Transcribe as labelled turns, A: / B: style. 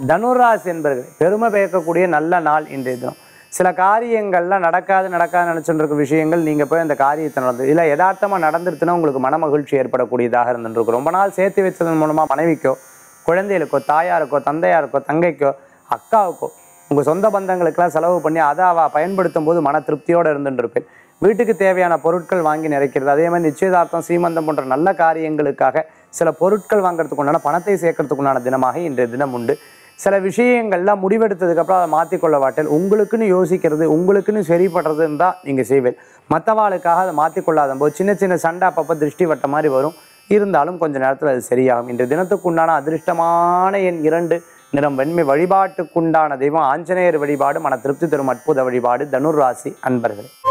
A: தனுராசி என்பர்கள் பெருமை பயக்கக்கூடிய நல்ல நாள் இன்றைய தினம் சில காரியங்கள்லாம் நடக்காது நடக்காது நினச்சிட்டு இருக்க விஷயங்கள் நீங்கள் போய் அந்த காரியத்தை நடந்து இல்லை யதார்த்தமாக நடந்துருச்சுன்னா உங்களுக்கு மன மகிழ்ச்சி ஏற்படக்கூடியதாக இருந்துருக்கும் ரொம்ப நாள் சேர்த்து வச்சதன் மூலமாக மனைவிக்கோ குழந்தைகளுக்கோ தாயாருக்கோ தந்தையாருக்கோ தங்கைக்கோ அக்காவுக்கோ உங்கள் சொந்த பந்தங்களுக்கெல்லாம் செலவு பண்ணி அதை அவள் பயன்படுத்தும் போது மன திருப்தியோடு இருந்துருப்பேன் வீட்டுக்கு தேவையான பொருட்கள் வாங்கி நிறைக்கிறது அதே மாதிரி நிச்சயதார்த்தம் சீமந்தம் போன்ற நல்ல காரியங்களுக்காக சில பொருட்கள் வாங்குறதுக்கு உண்டான பணத்தை சேர்க்கறதுக்கு உண்டான தினமாக இன்றைய தினம் உண்டு சில விஷயங்கள்லாம் முடிவெடுத்ததுக்கப்புறம் அதை மாற்றிக்கொள்ள வாட்டல் உங்களுக்குன்னு யோசிக்கிறது உங்களுக்குன்னு சரிப்படுறதுன்னு தான் நீங்கள் செய்வேன் மற்றவாளுக்காக அதை மாற்றிக்கொள்ளாத போது சின்ன சின்ன சண்டை அப்பப்போ திருஷ்டி வட்ட மாதிரி வரும் இருந்தாலும் கொஞ்ச நேரத்தில் அது சரியாகும் இன்று தினத்துக்குண்டான அதிர்ஷ்டமான எண் இரண்டு நிறம் வெண்மை வழிபாட்டுக்குண்டான தெய்வம் ஆஞ்சநேயர் வழிபாடு மன திருப்தி தரும் அற்புத வழிபாடு தனுர் ராசி அன்பர்களே